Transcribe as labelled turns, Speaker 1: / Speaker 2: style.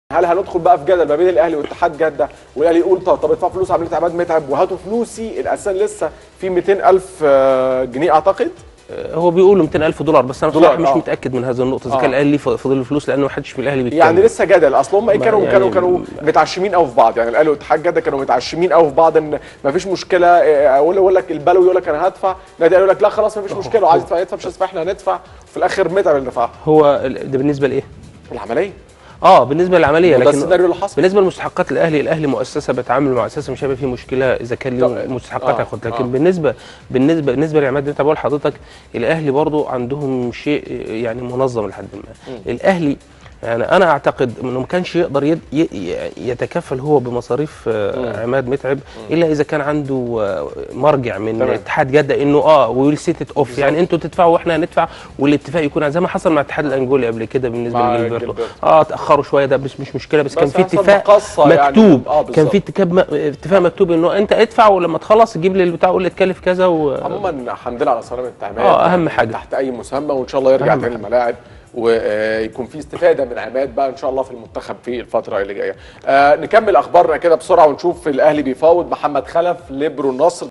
Speaker 1: هل هندخل بقى في جدل ما بين الاهلي واتحاد جده والاهلي يقول طب طب ادفعوا فلوس عمليه عماد متعب وهاتوا فلوسي الاساسا لسه في 200000 آه، جنيه اعتقد
Speaker 2: هو بيقولوا 200000 دولار بس انا
Speaker 1: دولار،
Speaker 2: بصراحه مش
Speaker 1: آه.
Speaker 2: متاكد من هذه النقطه اذا
Speaker 1: آه.
Speaker 2: كان الاهلي ف- فاضل له فلوس لانه ما حدش في الاهلي بيتكلم
Speaker 1: يعني لسه جدل اصل هم ايه
Speaker 2: ما
Speaker 1: كانوا
Speaker 2: يعني-
Speaker 1: كانوا كانوا متعشمين قوي في بعض يعني الاهلي واتحاد جده كانوا متعشمين قوي في بعض ان ما فيش مشكله آه، اقول يقول لك البلوي يقول لك انا هدفع نادي يقول لك لا خلاص ما فيش مشكله وعايز يدفع يدفع مش هدفع احنا هندفع في الاخر متعب اللي دفعها
Speaker 2: هو ال- ده بالنسبه لايه؟
Speaker 1: العمليه
Speaker 2: اه بالنسبه للعمليه
Speaker 1: وده
Speaker 2: لكن
Speaker 1: السيناريو اللي حصل
Speaker 2: بالنسبه لمستحقات الاهلي الاهلي مؤسسه بتعامل مع مؤسسه مش هيبقى فيه مشكله اذا كان له
Speaker 1: طب-
Speaker 2: مستحقات
Speaker 1: آه،
Speaker 2: هياخد لكن
Speaker 1: آه.
Speaker 2: بالنسبه بالنسبه بالنسبه لعماد متعب بقول لحضرتك الاهلي برضو عندهم شيء يعني منظم لحد ما الاهلي يعني انا اعتقد انه ما كانش يقدر يد ي- ي- يتكفل هو بمصاريف آه، عماد متعب الا اذا كان عنده آه، مرجع من
Speaker 1: تمام.
Speaker 2: اتحاد جده انه اه ويل سيت ات اوف يعني انتوا تدفعوا واحنا هندفع والاتفاق يكون زي ما حصل مع الاتحاد الانجولي قبل كده بالنسبه
Speaker 1: مع
Speaker 2: لجilberto
Speaker 1: جilberto.
Speaker 2: اه تاخروا شويه ده بس مش مشكله بس,
Speaker 1: بس
Speaker 2: كان في
Speaker 1: هيحصل
Speaker 2: اتفاق
Speaker 1: مقصة يعني.
Speaker 2: مكتوب
Speaker 1: آه،
Speaker 2: كان في
Speaker 1: بالظبط.
Speaker 2: اتفاق اتفاق مكتوب انه انت ادفع ولما تخلص تجيب لي البتاع قول لي اتكلف كذا و...
Speaker 1: عموما الحمد لله على سلامه عماد
Speaker 2: آه، أهم حاجة.
Speaker 1: تحت اي مسمى وان شاء الله يرجع
Speaker 2: أهم
Speaker 1: تاني
Speaker 2: حاجة.
Speaker 1: الملاعب ويكون في استفاده من عماد بقى ان شاء الله في المنتخب في الفتره اللي جايه. آه نكمل اخبارنا كده بسرعه ونشوف الاهلي بيفاوض محمد خلف ليبرو النصر